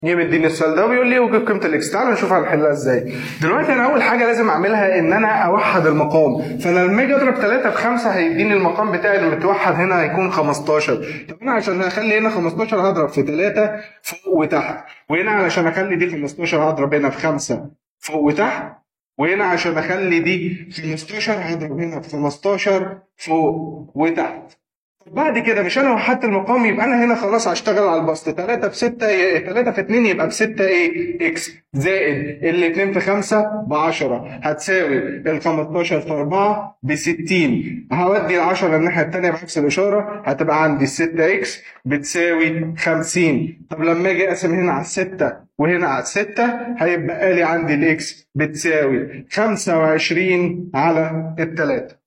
جه مديني السؤال ده وبيقول لي اوجد قيمه الاكس تعالى نشوف هنحلها ازاي دلوقتي انا اول حاجه لازم اعملها ان انا اوحد المقام فانا لما اجي اضرب 3 في 5 هيديني المقام بتاعي المتوحد هنا هيكون 15 طب انا عشان اخلي هنا 15 هضرب في 3 فوق وتحت وهنا علشان اخلي دي 15 هضرب هنا في 5 فوق وتحت وهنا عشان اخلي دي 15 هضرب هنا في 15 فوق وتحت بعد كده مش انا وحدت المقام يبقى انا هنا خلاص هشتغل على البسط 3 في 6 3 في 2 يبقى ب 6 ايه اكس زائد ال 2 في 5 ب 10 هتساوي ال 15 في 4 ب 60 هودي ال 10 الناحيه الثانيه بعكس الاشاره هتبقى عندي ال 6 اكس بتساوي 50 طب لما اجي اقسم هنا على 6 وهنا على 6 هيبقى لي عندي الاكس بتساوي 25 على الثلاثه